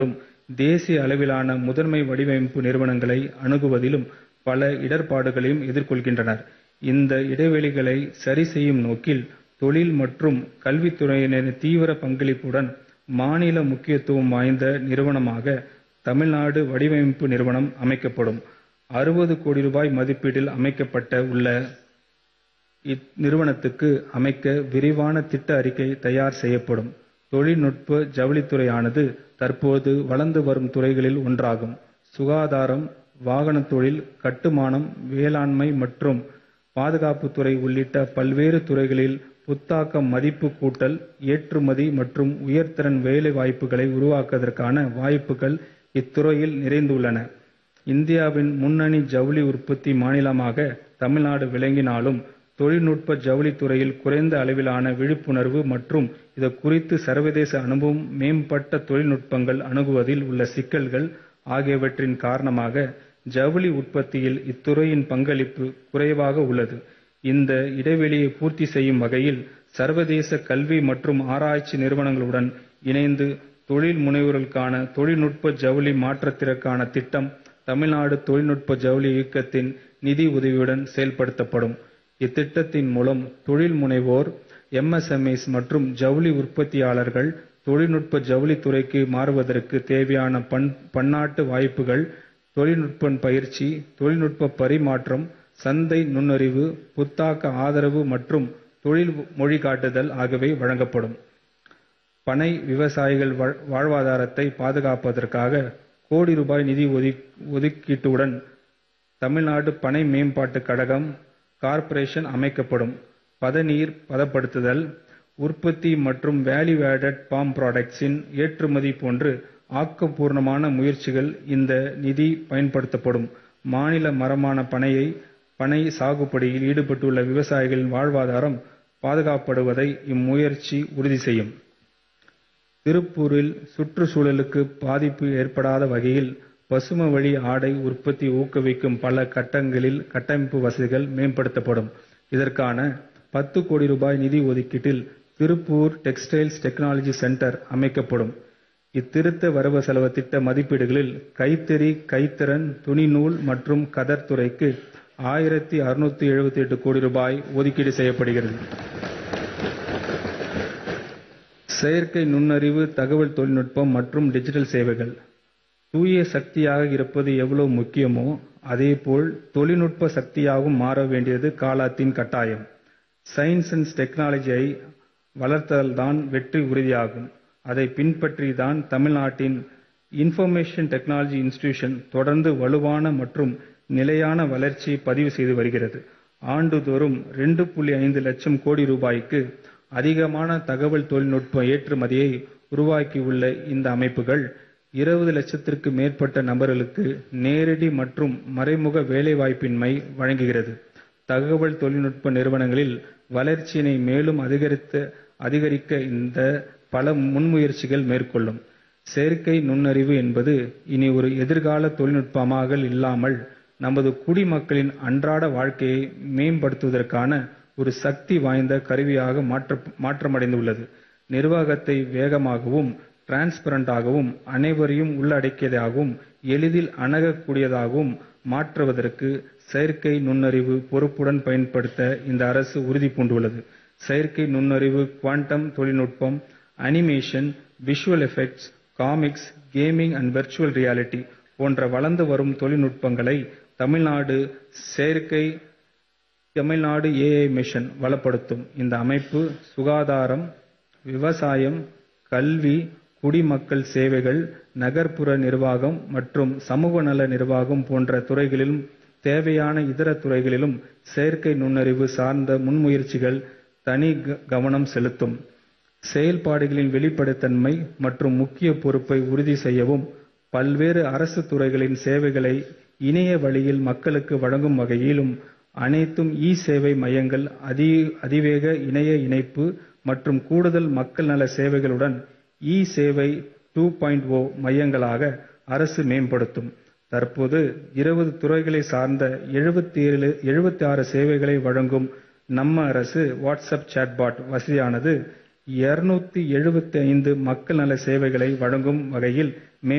தேசிய அளவிலான முதன்மை வடிவமைப்பு நிறுவனங்களை அணுகுவதிலும் பல இடர்பாடுகளையும் எதிர்கொள்கின்றனர். இந்த இடைவெளிகளை சரி செய்யும் நோக்கில் தொழில் மற்றும் கல்வித்துறையினரின் தீவிர பங்களிப்புடன் மாநில முக்கியத்துவம் வாய்ந்த நிறுவனமாக தமிழ்நாடு வடிவமைப்பு நிறுவனம் அமைக்கப்படும். அறுபது கோடி ரூபாய் மதிப்பீட்டில் அமைக்கப்பட உள்ள இந்நிறுவனத்துக்கு அமைக்க விரிவான திட்ட அறிக்கை தயார் செய்யப்படும். தொழில்நுட்ப ஜவுளித்துறையானது தற்போது வளர்ந்து வரும் துறைகளில் ஒன்றாகும். சுகாதாரம், வாகனத் தொழில், கட்டுமானம், வேளாண்மை மற்றும் பாதுகாப்புத் துறை உள்ளிட்ட பல்வேறு துறைகளில் புத்தாக்க மதிப்பு கூட்டல், ஏற்றுமதி மற்றும் உயர்திறன் வேலைவாய்ப்புகளை உருவாக்குவதற்கான வாய்ப்புகள் இத்துறையில் நிறைந்துள்ளன. இந்தியாவின் முன்னணி ஜவுளி உற்பத்தி மாநிலமாக தமிழ்நாடு விளங்கினாலும், தொழில்நுட்ப ஜவுளித் துறையில் குறைந்த அளவிலான விழிப்புணர்வு மற்றும் இது குறித்த சர்வதேச அனுபவம், மேம்பட்ட தொழில்நுட்பங்கள் அணுகுவதில் உள்ள சிக்கல்கள் ஆகியவற்றின் காரணமாக ஜவுளி உற்பத்தியில் இத்துறையின் பங்களிப்பு குறைவாக உள்ளது. இந்த இடைவெளியை பூர்த்தி செய்யும் வகையில் சர்வதேச கல்வி மற்றும் ஆராய்ச்சி நிறுவனங்களுடன் இணைந்து தொழில் முனைவோர்களுக்கான தொழில்நுட்ப ஜவுளி மாற்றத்திற்கான திட்டம் தமிழ்நாடு தொழில்நுட்ப ஜவுளி இயக்கத்தின் நிதி உதவியுடன் செயல்படுத்தப்படும். இத்திட்டத்தின் மூலம் தொழில் முனைவோர், எம்எஸ்எம்இஸ் மற்றும் ஜவுளி உற்பத்தியாளர்கள் தொழில்நுட்ப ஜவுளித் துறைக்கு மாறுவதற்கு தேவையான பன்னாட்டு வாய்ப்புகள், தொழில்நுட்ப பயிற்சி, தொழில்நுட்ப பரிமாற்றம், சந்தை நுண்ணறிவு, புத்தாக்க ஆதரவு மற்றும் தொழில் வழிகாட்டுதல் ஆகியவை வழங்கப்படும். பனை விவசாயிகள் வாழ்வாதாரத்தை பாதுகாப்பதற்காக கோடி ரூபாய் நிதி ஒதுக்கீட்டுடன் தமிழ்நாடு பனை மேம்பாட்டுக் கழகம் கார்ப்பரேஷன் அமைக்கப்படும். பதநீர் பதப்படுத்துதல், உற்பத்தி மற்றும் வேல்யூ ஆடட் பாம் புரோடக்ட்ஸ் இன் ஏற்றுமதி போன்ற ஆக்கப்பூர்வமான முயற்சிகளில் இந்த நிதி பயன்படுத்தப்படும். மாநில மரமான பனை சாகுபடியில் ஈடுபட்டுள்ள விவசாயிகளின் வாழ்வாதாரம் பாதுகாக்கப்படுவதை இம்முயற்சி உறுதி செய்யும். திருப்பூரில் சுற்றுச்சூழலுக்கு பாதிப்பு ஏற்படாத வகையில் பசுமைவழி ஆடை உற்பத்தியை ஊக்குவிக்கும் பல கட்டங்களில் கட்டமைப்பு வசதிகள் மேம்படுத்தப்படும். இதற்கான பத்து கோடி ரூபாய் நிதி ஒதுக்கீட்டில் திருப்பூர் டெக்ஸ்டைல்ஸ் டெக்னாலஜி சென்டர் அமைக்கப்படும். இத்திருத்த வரவு-செலவு திட்ட மதிப்பீடுகளில் கைத்தறி, கைத்திறன், துணிநூல் மற்றும் கதர் துறைக்கு ஆயிரத்து அறுநூற்று எழுபத்தெட்டு கோடி ரூபாய் ஒதுக்கீடு செய்யப்படுகிறது. செயற்கை நுண்ணறிவு, தகவல் தொழில்நுட்பம் மற்றும் டிஜிட்டல் சேவைகள் தூய சக்தியாக இருப்பது எவ்வளவு முக்கியமோ, அதேபோல் தொழில்நுட்ப சக்தியாகவும் மாற வேண்டியது காலத்தின் கட்டாயம். சயின்ஸ் அண்ட் டெக்னாலஜியை வளர்த்தால்தான் வெற்றி உறுதியாகும். அதை பின்பற்றி தான் தமிழ்நாட்டின் இன்ஃபர்மேஷன் டெக்னாலஜி இன்ஸ்டிடியூஷன் தொடர்ந்து வலுவான மற்றும் நிலையான வளர்ச்சியை பதிவு செய்து வருகிறது. ஆண்டுதோறும் இரண்டு புள்ளி ஐந்து லட்சம் கோடி ரூபாய்க்கு அதிகமான தகவல் தொழில்நுட்ப ஏற்றுமதியை உருவாக்கியுள்ள இந்த அமைப்புகள், இருபது லட்சத்திற்கு மேற்பட்ட நபர்களுக்கு நேரடி மற்றும் மறைமுக வேலைவாய்ப்பினை வழங்குகிறது. தகவல் தொழில்நுட்ப நிறுவனங்களின் வளர்ச்சியினை மேலும் அதிகரிக்க இந்த பல முன்முயற்சிகளை மேற்கொள்ளும். செயற்கை நுண்ணறிவு என்பது இனி ஒரு எதிர்கால தொழில்நுட்பமாக இல்லாமல், நமது குடிமக்களின் அன்றாட வாழ்க்கையை மேம்படுத்துவதற்கான ஒரு சக்தி வாய்ந்த கருவியாக மாற்றமடைந்துள்ளது. நிர்வாகத்தை வேகமாகவும், டிரான்ஸ்பரண்டாகவும், அனைவரையும் உள்ளடக்கியதாகவும், எளிதில் அணுகக்கூடியதாகவும் மாற்றுவதற்கு செயற்கை நுண்ணறிவை பொறுப்புடன் பயன்படுத்த இந்த அரசு உறுதிபூண்டுள்ளது. செயற்கை நுண்ணறிவு, குவாண்டம் தொழில்நுட்பம், animation, visual effects, comics, gaming and virtual reality போன்ற வளர்ந்து வரும் தொழில்நுட்பங்களை தமிழ்நாடு ஏஐ மிஷன் வளப்படுத்தும். இந்த அமைப்பு சுகாதாரம், விவசாயம், கல்வி, குடிமக்கள் சேவைகள், நகர்ப்புற நிர்வாகம் மற்றும் சமூக நல நிர்வாகம் போன்ற துறைகளிலும் தேவையான இதர துறைகளிலும் செயற்கை நுண்ணறிவு சார்ந்த முன்முயற்சிகளில் தனி கவனம் செலுத்தும். செயல்பாடுகளின் வெளிப்படைத்தன்மை மற்றும் முக்கிய பொறுப்பை உறுதி செய்யவும், பல்வேறு அரசு துறைகளின் சேவைகளை இணைய வழியில் மக்களுக்கு வழங்கும் வகையிலும், அனைத்து இ-சேவை மையங்கள், அதிவேக இணைய இணைப்பு மற்றும் கூடுதல் மக்கள் நல சேவைகளுடன் இ-சேவை டூ பாயிண்ட் ஓ மையங்களாக அரசு மேம்படுத்தும். தற்போது இருபது துறைகளை சார்ந்த எழுபத்தாறு சேவைகளை வழங்கும் நம்ம அரசு வாட்ஸ்அப் சாட்பாட் வசதியானது 275 மக்கள் நல சேவைகளை வழங்கும் வகையில்